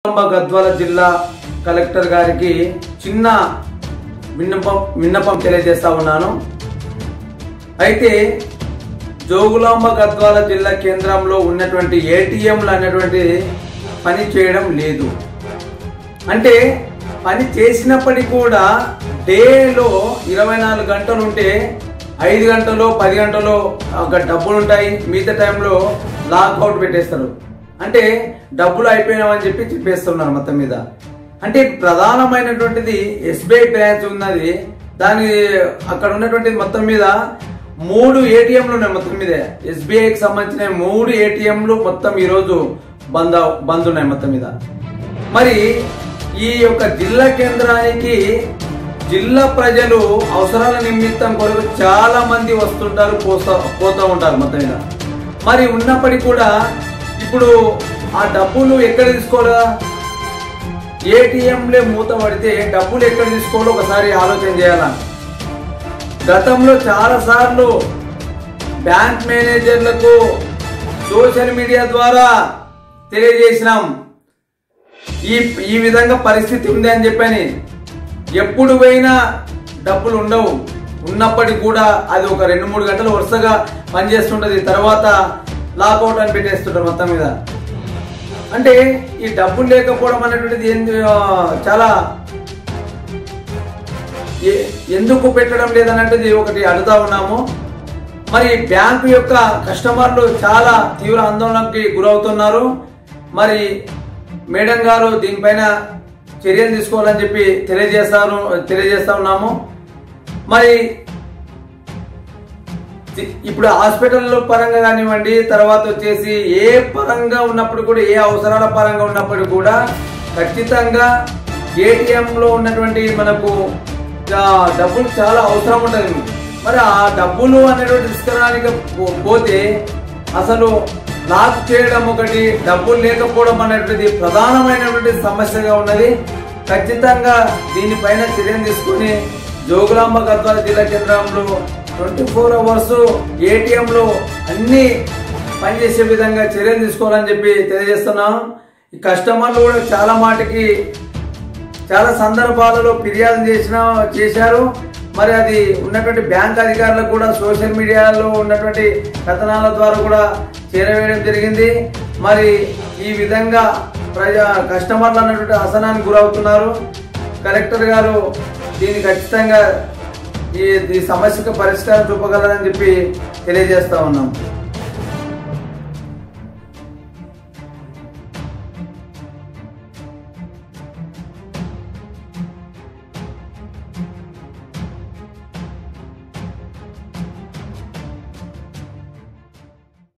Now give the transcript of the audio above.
జోగులాంబ గద్వాల జిల్లా కలెక్టర్ గారికి చిన్న విన్నపం విన్నపం తెలియజేస్తా ఉన్నాను అయితే జోగులాంబ గద్వాల జిల్లా కేంద్రంలో ఉన్నటువంటి ఏటీఎంలు అనేటువంటి పని చేయడం లేదు అంటే పని చేసినప్పటికీ కూడా డేలో ఇరవై నాలుగు గంటలు ఉంటే ఐదు గంటలు పది గంటలు ఒక డబ్బులు ఉంటాయి మిగతా టైంలో లాక్అవుట్ పెట్టేస్తారు అంటే డబ్బులు అయిపోయినామని చెప్పి చెప్పేస్తున్నారు మొత్తం మీద అంటే ప్రధానమైనటువంటిది ఎస్బీఐ బ్రాంచ్ ఉన్నది దాని అక్కడ ఉన్నటువంటిది మొత్తం మీద మూడు ఏటీఎంలు ఉన్నాయి మొత్తం మీద ఎస్బీఐకి సంబంధించిన మూడు ఏటీఎంలు మొత్తం ఈరోజు బంద్ అవ్- బంద్ ఉన్నాయి మొత్తం మీద మరి ఈ యొక్క జిల్లా కేంద్రానికి జిల్లా ప్రజలు అవసరాల నిమిత్తం కొరకు చాలా మంది వస్తుంటారు పోతా పోతూ ఉంటారు మొత్తం మీద మరి ఉన్నప్పటికీ కూడా ఇప్పుడు ఆ డబ్బులు ఎక్కడ తీసుకోవాలా ఏటీఎంలే మూత పడితే డబ్బులు ఎక్కడ తీసుకోవాలో ఒకసారి ఆలోచన చేయాలా గతంలో చాలా సార్లు బ్యాంక్ మేనేజర్లకు సోషల్ మీడియా ద్వారా తెలియజేసినాం ఈ ఈ విధంగా పరిస్థితి ఉంది అని చెప్పని ఎప్పుడు పోయినా డబ్బులు ఉండవు ఉన్నప్పటికీ కూడా అది ఒక రెండు మూడు గంటలు వరుసగా పనిచేస్తుంటది తర్వాత లాకౌట్ అని పెట్టేస్తుంటారు మొత్తం మీద అంటే ఈ డబ్బులు లేకపోవడం అనేటువంటిది ఏంది, ఆ, చాలా ఏ- ఎందుకు పెట్టడం లేదన్నది ఒకటి అడుగుతా ఉన్నాము మరి బ్యాంకు యొక్క కస్టమర్లు చాలా తీవ్ర ఆందోళనకి గురవుతున్నారు మరి మేడం గారు దీనిపైన చర్యలు తీసుకోవాలని చెప్పి తెలియజేస్తాను తెలియజేస్తా ఉన్నాము మరి ది- ఇప్పుడు హాస్పిటల్ పరంగా కానివ్వండి తర్వాత వచ్చేసి ఏ పరంగా ఉన్నప్పుడు కూడా ఏ అవసరాల పరంగా ఉన్నప్పుడు కూడా ఖచ్చితంగా ATM లో ఉన్నటువంటి మనకు ఆ, డబ్బులు చాలా అవసరం ఉంటుంది మరి ఆ డబ్బులు అనేటువంటి తీసుకురానికి పో- పోతే అసలు లాక్ చేయడం ఒకటి డబ్బులు లేకపోవడం అనేటువంటిది ప్రధానమైనటువంటి సమస్యగా ఉన్నది ఖచ్చితంగా దీనిపైన చర్యలు తీసుకుని జోగులాంబ గద్వాల జిల్లా కేంద్రంలో ట్వంటీ ఫోర్ అవర్స్ ఏటీఎంలో అన్ని పనిచేసే విధంగా చర్యలు తీసుకోవాలని చెప్పి తెలియజేస్తున్నాం ఈ కస్టమర్లు కూడా చాలా మాటికి చాలా సందర్భాలలో ఫిర్యాదు చేసిన చేశారు మరి అది ఉన్నటువంటి బ్యాంక్ అధికారులకు కూడా సోషల్ మీడియాలో ఉన్నటువంటి కథనాల ద్వారా కూడా చేరవేయడం జరిగింది మరి ఈ విధంగా ప్రజా కస్టమర్లు అన్నటువంటి అసనానికి గురవుతున్నారు కలెక్టర్ గారు దీన్ని ఖచ్చితంగా ఈ ఈ సమస్యకు పరిష్కారం చూపగలరని చెప్పి తెలియజేస్తా ఉన్నాం